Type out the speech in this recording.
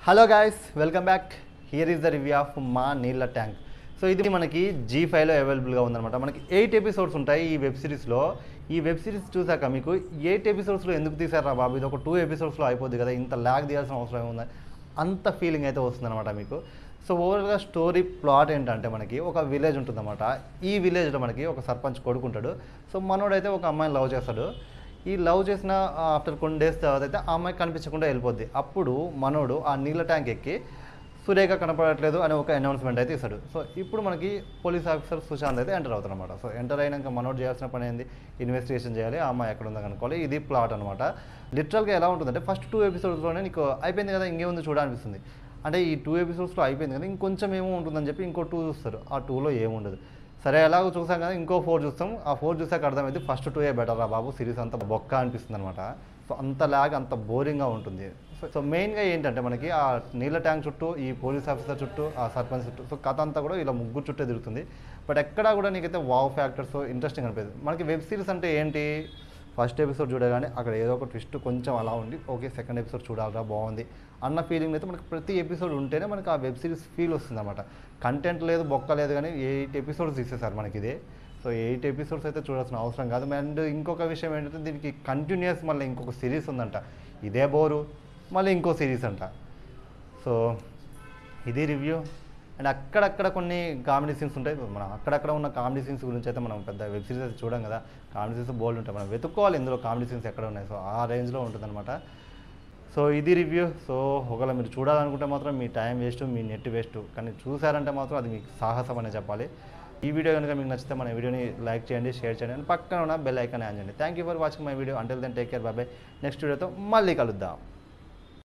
hello guys welcome back here is the review of మా నీళ్ళ tank so ఇది మనకి జీ ఫైవ్లో అవైలబుల్గా ఉందన్నమాట మనకి ఎయిట్ ఎపిసోడ్స్ ఉంటాయి ఈ వెబ్ సిరీస్లో ఈ వెబ్ సిరీస్ చూసాక మీకు ఎయిట్ ఎపిసోడ్స్లో ఎందుకు తీసారా బాబు ఇది ఒక టూ ఎపిసోడ్స్లో అయిపోద్ది కదా ఇంత ల్యాగ్ తీయాల్సిన అవసరం ఏముంది అంత ఫీలింగ్ అయితే వస్తుందన్నమాట మీకు సో ఓవరాల్గా స్టోరీ ప్లాట్ ఏంటంటే మనకి ఒక విలేజ్ ఉంటుందన్నమాట ఈ విలేజ్లో మనకి ఒక సర్పంచ్ కొడుకుంటాడు సో మనోడైతే ఒక అమ్మాయిని లవ్ చేస్తాడు ఈ లవ్ చేసిన ఆఫ్టర్ కొన్ని డేస్ తర్వాత అయితే ఆ అమ్మాయి కనిపించకుండా వెళ్ళిపోద్ది అప్పుడు మనోడు ఆ నీళ్ళ ట్యాంక్ ఎక్కి సురేఖ కనపడట్లేదు అని ఒక అనౌన్స్మెంట్ అయితే ఇస్తాడు సో ఇప్పుడు మనకి పోలీస్ ఆఫీసర్ సుశాంత్ అయితే ఎంటర్ అవుతారు అనమాట సో ఎంటర్ అయినాక మనోడు చేయాల్సిన పని ఏంది ఇన్వెస్టిగేషన్ చేయాలి ఆ అమ్మాయి ఎక్కడ ఉందో కనుక్కోవాలి ఇది ప్లాట్ అనమాట లిటరల్గా ఎలా ఉంటుందంటే ఫస్ట్ టూ ఎపిసోడ్స్లోనే నీకు అయిపోయింది కదా ఇంకేముంది చూడాలనిపిస్తుంది అంటే ఈ టూ ఎపిసోడ్స్లో అయిపోయింది కదా ఇంకొంచెం ఏమో ఉంటుందని చెప్పి ఇంకో టూ చూస్తారు ఆ టూలో ఏముండదు సరే ఎలాగో చూసాం కదా ఇంకో ఫోర్ చూస్తాం ఆ ఫోర్ చూసాక అర్థమైంది ఫస్ట్ టూ ఏ బెటర్ రా బాబు సిరీస్ అంత బొక్క అనిపిస్తుంది అనమాట సో అంత లాగ్ అంత బోరింగ్గా ఉంటుంది సో- సో మెయిన్గా ఏంటంటే మనకి ఆ నీళ్ళ ట్యాంక్ చుట్టూ ఈ పోలీస్ ఆఫీసర్ చుట్టూ ఆ సర్పంచ్ చుట్టూ సో కథ అంతా కూడా ఇలా ముగ్గురు చుట్టే తిరుగుతుంది బట్ ఎక్కడా కూడా నీకైతే వావ్ ఫ్యాక్టర్స్ ఇంట్రెస్టింగ్ అనిపించింది మనకి వెబ్ సిరీస్ అంటే ఏంటి ఫస్ట్ ఎపిసోడ్ చూడగానే అక్కడ ఏదో ఒక ట్విస్ట్ కొంచెం అలా ఉండి ఓకే సెకండ్ ఎపిసోడ్ చూడాలరా బాగుంది అన్న ఫీలింగ్ అయితే మనకి ప్రతి ఎపిసోడ్ ఉంటేనే మనకి ఆ వెబ్ సిరీస్ ఫీల్ వస్తుంది అనమాట కంటెంట్ లేదు బొక్క లేదు కానీ ఎయిట్ ఎపిసోడ్స్ తీసేసారు మనకి ఇదే సో ఎయిట్ ఎపిసోడ్స్ అయితే చూడాల్సిన అవసరం కాదు అండ్ ఇంకొక విషయం ఏంటంటే దీనికి కంటిన్యూస్ మళ్ళీ ఇంకొక సిరీస్ ఉందంట ఇదే బోరు మళ్ళీ ఇంకో సిరీస్ అంట సో ఇది రివ్యూ అండ్ అక్కడక్కడ కొన్ని కామెడీ సీన్స్ ఉంటాయి మనం అక్కడక్కడ ఉన్న కామెడీ సీన్స్ గురించి అయితే మనం పెద్ద వెబ్ సిరీస్ అయితే చూడం కదా కామెడీ సీన్స్ బోల్డ్ ఉంటాయి మనం వెతుక్కోవాలి ఇందులో కామెడీ సీన్స్ ఎక్కడ ఉన్నాయి సో ఆ రేంజ్లో ఉంటుందన్నమాట సో ఇది రివ్యూ సో ఒకవేళ మీరు చూడాలనుకుంటే మాత్రం మీ టైం వేస్ట్ మీ నెట్ వేస్ట్ కానీ చూసారంటే మాత్రం అది మీకు సాహసం అనే చెప్పాలి ఈ వీడియో కనుక మీకు నచ్చితే మన వీడియోని లైక్ చేయండి షేర్ చేయండి అండ్ పక్కన ఉన్న బెల్ ఐకాన్ ఆన్ చేయండి thank you for watching my video until then take care బాబాయ్ నెక్స్ట్ వీడియోతో మళ్ళీ కలుద్దాం